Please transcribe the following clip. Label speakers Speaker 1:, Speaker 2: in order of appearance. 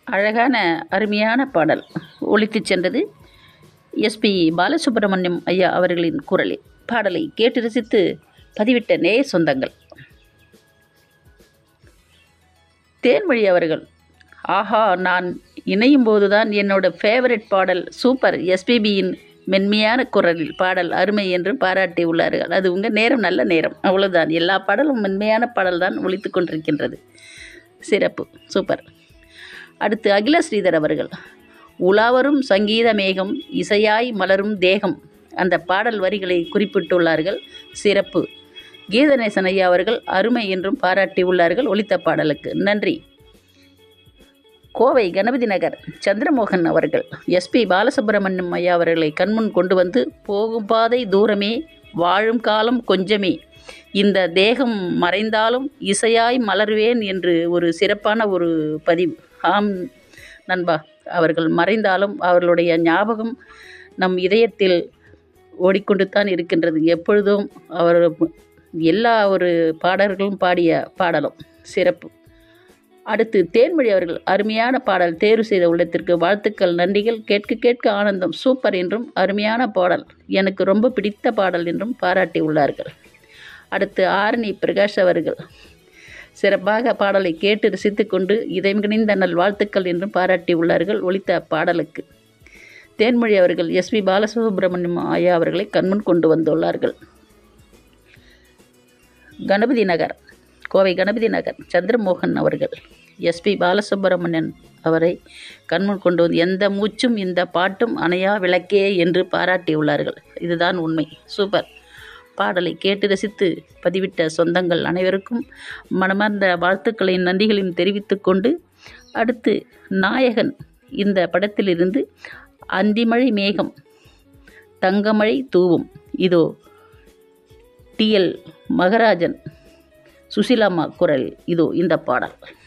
Speaker 1: அழகான அருமையான பாடல் ஒலித்துச் சென்றது எஸ்பி பாலசுப்ரமணியம் ஐயா அவர்களின் குரலில் பாடலை கேட்டு ரசித்து பதிவிட்ட நேய சொந்தங்கள் தேன்மொழி அவர்கள் ஆஹா நான் இணையும் போதுதான் என்னோட ஃபேவரட் பாடல் சூப்பர் எஸ்பிபியின் மென்மையான குரலில் பாடல் அருமை என்று பாராட்டி உள்ளார்கள் அது உங்கள் நேரம் நல்ல நேரம் அவ்வளவுதான் எல்லா பாடலும் மென்மையான பாடல் தான் ஒலித்து கொண்டிருக்கின்றது சிறப்பு சூப்பர் அடுத்து அகில ஸ்ரீதர் அவர்கள் உலாவரும் சங்கீத மேகம் இசையாய் மலரும் தேகம் அந்த பாடல் வரிகளை குறிப்பிட்டுள்ளார்கள் சிறப்பு கீதநேசன் ஐயா அவர்கள் அருமை என்றும் பாராட்டியுள்ளார்கள் ஒலித்த பாடலுக்கு நன்றி கோவை கணபதி நகர் சந்திரமோகன் அவர்கள் எஸ்பி பாலசுப்ரமணியம் ஐயா அவர்களை கண்முன் கொண்டு வந்து போகும் பாதை தூரமே வாழும் காலம் கொஞ்சமே இந்த தேகம் மறைந்தாலும் இசையாய் மலர்வேன் என்று ஒரு சிறப்பான ஒரு பதிவு ஆம் நண்பா அவர்கள் மறைந்தாலும் அவர்களுடைய ஞாபகம் நம் இதயத்தில் ஓடிக்கொண்டு தான் இருக்கின்றது எப்பொழுதும் அவர் எல்லா ஒரு பாடல்களும் பாடிய பாடலும் சிறப்பு அடுத்து தேன்மொழி அவர்கள் அருமையான பாடல் தேர்வு செய்த உள்ளத்திற்கு வாழ்த்துக்கள் நன்றிகள் கேட்க கேட்க ஆனந்தம் சூப்பர் என்றும் அருமையான பாடல் எனக்கு ரொம்ப பிடித்த பாடல் என்றும் பாராட்டி உள்ளார்கள் அடுத்து ஆரணி பிரகாஷ் அவர்கள் சிறப்பாக பாடலை கேட்டு ரசித்து கொண்டு இதயமிகுந்த நல் வாழ்த்துக்கள் என்றும் பாராட்டி உள்ளார்கள் ஒலித்த பாடலுக்கு தேன்மொழி அவர்கள் எஸ்பி பாலசுப்ரமணியம் ஐயா அவர்களை கண்முன் கொண்டு வந்துள்ளார்கள் கணபதி நகர் கோவை கணபதி நகர் சந்திரமோகன் அவர்கள் எஸ்பி பாலசுப்ரமணியன் அவரை கண்முன் கொண்டு வந்து எந்த மூச்சும் இந்த பாட்டும் அணையா விளக்கே என்று பாராட்டியுள்ளார்கள் இதுதான் உண்மை சூப்பர் பாடலை கேட்டு ரசித்து பதிவிட்ட சொந்தங்கள் அனைவருக்கும் மனமார்ந்த வாழ்த்துக்களையும் நன்றிகளையும் தெரிவித்து கொண்டு அடுத்து நாயகன் இந்த படத்திலிருந்து அந்திமழை மேகம் தங்கமழை தூவும் இதோ டிஎல் மகராஜன் சுசிலாமா குரல் இதோ இந்த பாடல்